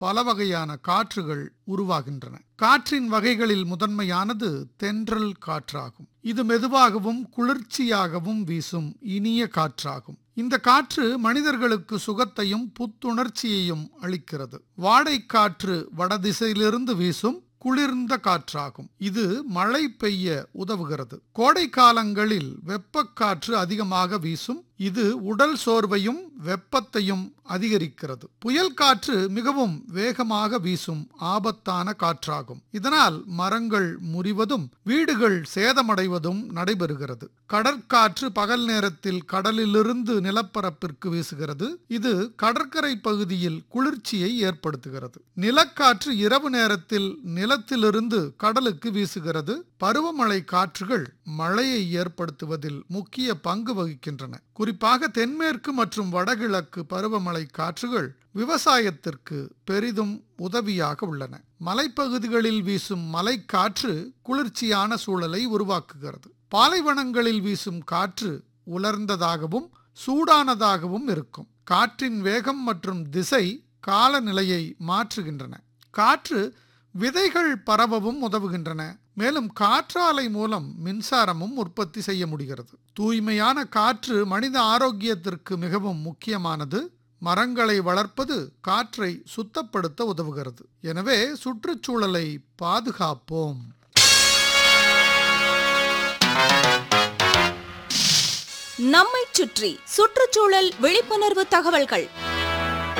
பல வகையான காற்றுகள் உருவாகின்றன காற்றின் வகைகளில் முதன்மையானது தென்றல் காற்றாகும் இது மெதுவாகவும் குளிர்ச்சியாகவும் வீசும் இனிய காற்றாகும் இந்த காற்று மனிதர்களுக்கு சுகத்தையும் புத்துணர்ச்சியையும் அளிக்கிறது வாடைக்காற்று வடதிசையிலிருந்து வீசும் குளிர்ந்த காற்றாகும் இது மழை பெய்ய உதவுகிறது கோடை காலங்களில் வெப்பக்காற்று அதிகமாக வீசும் இது உடல் சோர்வையும் வெப்பத்தையும் அதிகரிக்கிறது புயல் காற்று மிகவும் வேகமாக வீசும் ஆபத்தான காற்றாகும் இதனால் மரங்கள் முறிவதும் வீடுகள் சேதமடைவதும் நடைபெறுகிறது கடற்காற்று பகல் நேரத்தில் கடலிலிருந்து நிலப்பரப்பிற்கு வீசுகிறது இது கடற்கரை பகுதியில் குளிர்ச்சியை ஏற்படுத்துகிறது நிலக்காற்று இரவு நேரத்தில் நிலத்திலிருந்து கடலுக்கு வீசுகிறது பருவமழை காற்றுகள் மழையை ஏற்படுத்துவதில் முக்கிய பங்கு வகிக்கின்றன குறிப்பாக தென்மேற்கு மற்றும் வடகிழக்கு பருவமழை காற்றுகள் விவசாயத்திற்கு பெரிதும் உதவியாக உள்ளன மலைப்பகுதிகளில் வீசும் மலைக்காற்று குளிர்ச்சியான சூழலை உருவாக்குகிறது பாலைவனங்களில் வீசும் காற்று உலர்ந்ததாகவும் சூடானதாகவும் இருக்கும் காற்றின் வேகம் மற்றும் திசை காலநிலையை மாற்றுகின்றன காற்று விதைகள் பரவவும் உதவுகின்றன மேலும் காற்றாலை மூலம் மின்சாரமும் உற்பத்தி செய்ய முடிகிறது தூய்மையான காற்று மனித ஆரோக்கியத்திற்கு மிகவும் முக்கியமானது மரங்களை வளர்ப்பது காற்றை சுத்தப்படுத்த உதவுகிறது எனவே சுற்றுச்சூழலை பாதுகாப்போம் நம்மைச் சுற்றி சுற்றுச்சூழல் விழிப்புணர்வு தகவல்கள்